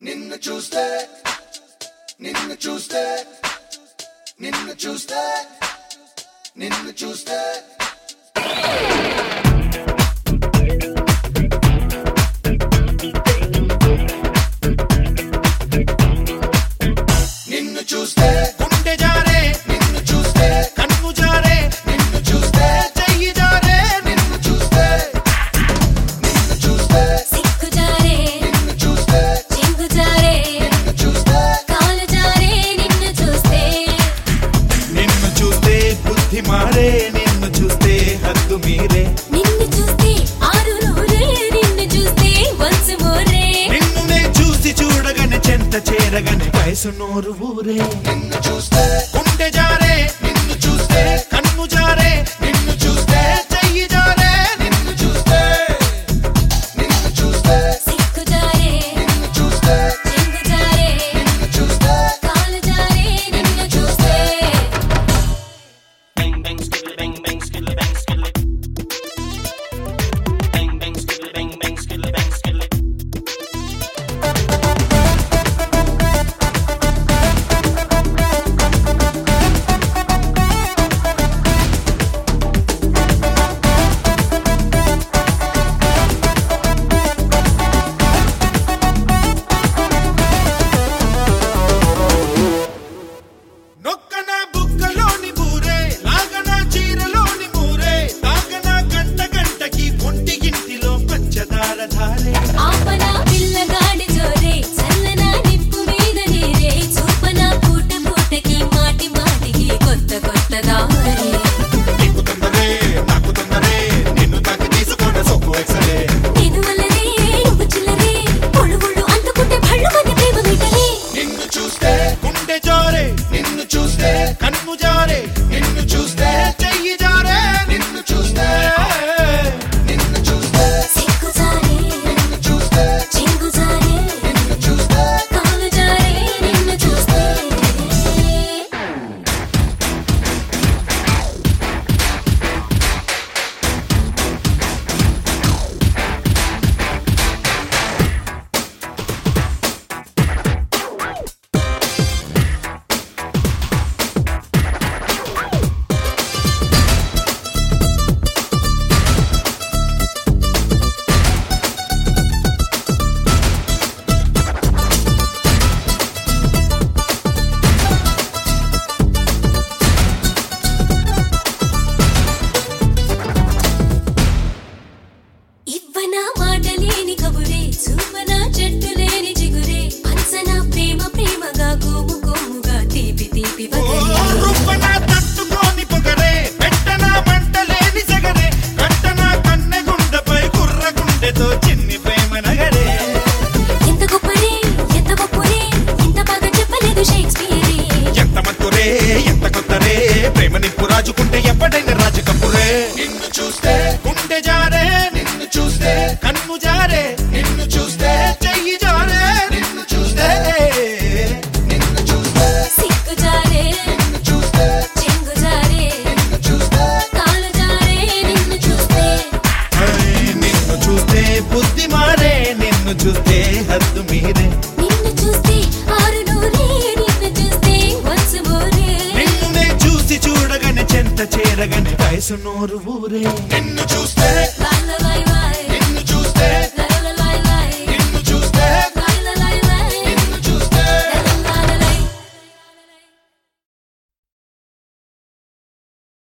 నిన్ను చూస్తే నిన్ను చూస్తే నిన్ను చూస్తే నిన్ను చూస్తే నిన్ను చూస్తే గుండె జారే నిన్ను చూస్తే కన్ను జారే నిన్ను చూస్తే చెయ్యి జారే నిన్ను చూస్తే నిన్ను చూస్తే సిక్కు జారే నిన్ను చూస్తే చింగు జారే నిన్ను చూస్తే కాలు జారే నిన్ను చూస్తే నిన్ను చూస్తే బుద్ధి మారే నిన్ను చూస్తే హద్దు మీరే నిన్ను చూస్తే ఆరు నూరే నిన్ను చూస్తే వన్స్ మోరే నిన్ను నే చూసి చూడగానే చెంత చేరగానే వయసు నోరు ఊరే నిన్ను చూస్తే గుండె జారే నిన్ను చూస్తే కన్ను జారే నిన్ను చూస్తే చెయ్యి జారే నిన్ను చూస్తే నిన్ను చూస్తే సిక్కు జారే నిన్ను చూస్తే చింగు జారే నిన్ను చూస్తే కాలు జారే నిన్ను చూస్తే Bang bang skittle bang bang skittle bang skittle. Bang bang skittle bang bang skittle bang skittle. నొక్కన బుక్కలోని బూరే లాగన చీరలోని మూరే తాగన గంట గంటకి ఒంటి గింటిలో పంచదార ధారే ఆపన పిల్లగాడి జోరే చల్లన నిప్పు మీద నీరే చూపన పూట పూటకి మాటి మాటికి కొత్త కొత్త దారే నీకు తొందరే నాకు తొందరే నిన్ను తాకి తీసుకోండి సొక్కు ఎక్సలే నేను వల్లనే నువ్వు చిల్లరే ఒళ్ళు ఒళ్ళు అందుకుంటే భళ్ళు మంది ప్రేమ మీటలే నిన్ను చూస్తే గుండె జారే నిన్ను చూస్తే కన్ను జారే నిన్ను చూస్తే చెయ్యి జారే నిన్ను చూస్తే నిన్ను చూస్తే సిక్కు జారే నిన్ను చూస్తే చింగు జారే నిన్ను చూస్తే కాలు జారే నిన్ను చూస్తే ఇవ్వన మాట లేని కబురే చూపన చెట్టు లేని చిగురే పంచన ప్రేమ ప్రేమగా కోము కోముగా తీపి తీపి బగరే రుబ్బన తట్టుకోని పొగరే పెట్టన మంటలేని సగరే కట్టన కన్నె గుండెపై కుర్ర గుండెతో చిన్ని ప్రేమ నగరే ఎంత గొప్పరే ఎంత గొప్పరే ఇంత బాగా చెప్పలేదు షేక్స్పియరే ఎంత మత్తురే ఎంత కొత్తరే ప్రేమ నిప్పు రాజుకుంటే ఎప్పటైనా రాజు కప్పురే నిన్ను చూస్తే గుండె జారే నిన్ను చూస్తే కన్ను జారే నిన్ను చూస్తే చెయ్యి జారే నిన్ను చూస్తే నిన్ను చూస్తే సిక్కు జారే నిన్ను చూస్తే చెంగు జారే నిన్ను చూస్తే కాలు జారే నిన్ను చూస్తే ఐ, నిన్ను చూస్తే బుద్ధి మారే నిన్ను చూస్తే హద్దు మీరే నిన్ను చూస్తే ఆరు నూరే నిన్ను చూస్తే వన్స్ మోరే నిన్ను నే చూసి చూడగానే చెంత చేరగానే వయసు నోరు ఊరే నిన్ను చూస్తే బాయ్ బాయ్ బాయ్ నిన్ను చూస్తే